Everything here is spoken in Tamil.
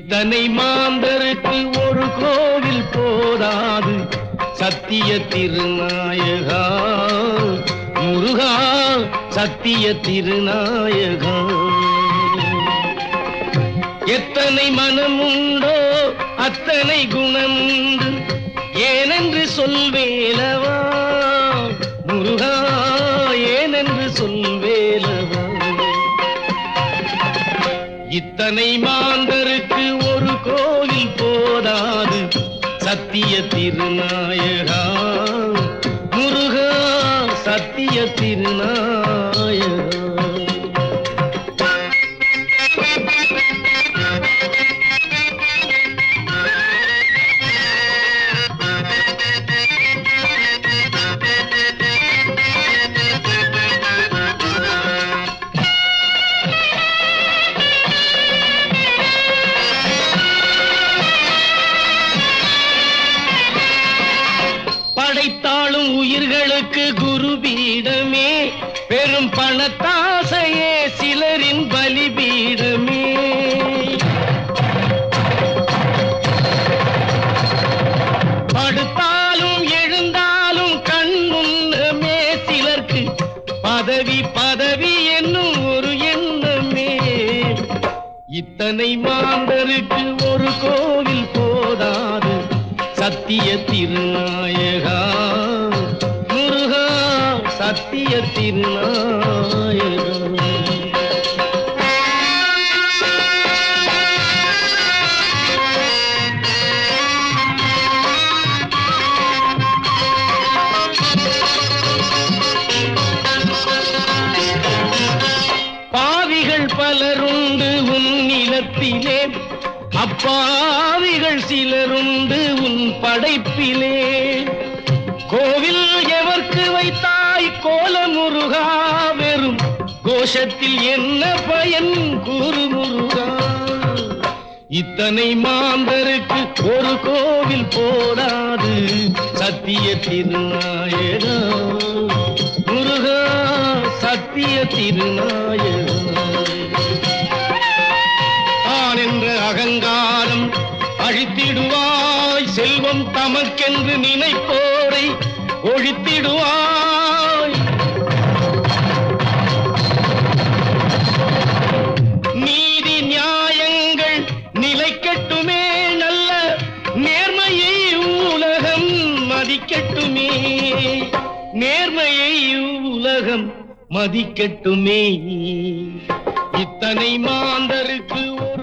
இத்தனை மாந்தருக்கு ஒரு கோவில் போதாது சத்திய திருநாயகா முருகா சத்திய திருநாயகா எத்தனை மனமுண்டோ அத்தனை குணமுண்டு ஏனென்று சொல்வேலவா முருகா ஏனென்று சொல்வேலவா இத்தனை மாந்தருக்கு ஒரு கோயில் போதாது சத்திய திருநாயகா முருகா சத்திய திருநாயகா படைத்தாளும் உயிர்களுக்கு குருபீடமே பெரும் பணத்தாசையே சிலரின் பலிபீடமே படுத்தாலும் எழுந்தாலும் கண் முன்னமே சிலர்க்கு பதவி பதவி என்னும் ஒரு எண்ணமே இத்தனை மாந்தருக்கு ஒரு கோவில் போதாது சத்திய திருநாயகா முருகா சத்திய திருநாயகா பாவிகள் பலருண்டு உன் நிலத்திலே அப்பாவிகள் சிலருண்டு உன் படைப்பிலே கோவில் எவர்க்கு வைத்தாய் கோலமுருகா வெறும் கோஷத்தில் என்ன பயன் கூறு முருகா இத்தனை மாந்தருக்கு ஒரு கோவில் போடாது சத்திய திருநாயகா முருகா சத்திய திருநாயகா தான் என்ற அகங்காரம் அழித்திடுவாய் செல்வம் தமக்கென்று நினைப்போரை ஒழித்திடுவாய் நீதி நியாயங்கள் நிலைக்கட்டுமே நல்ல நேர்மையை உலகம் மதிக்கட்டுமே நேர்மையை உலகம் மதிக்கட்டுமே இத்தனை மாந்தருக்கு ஒரு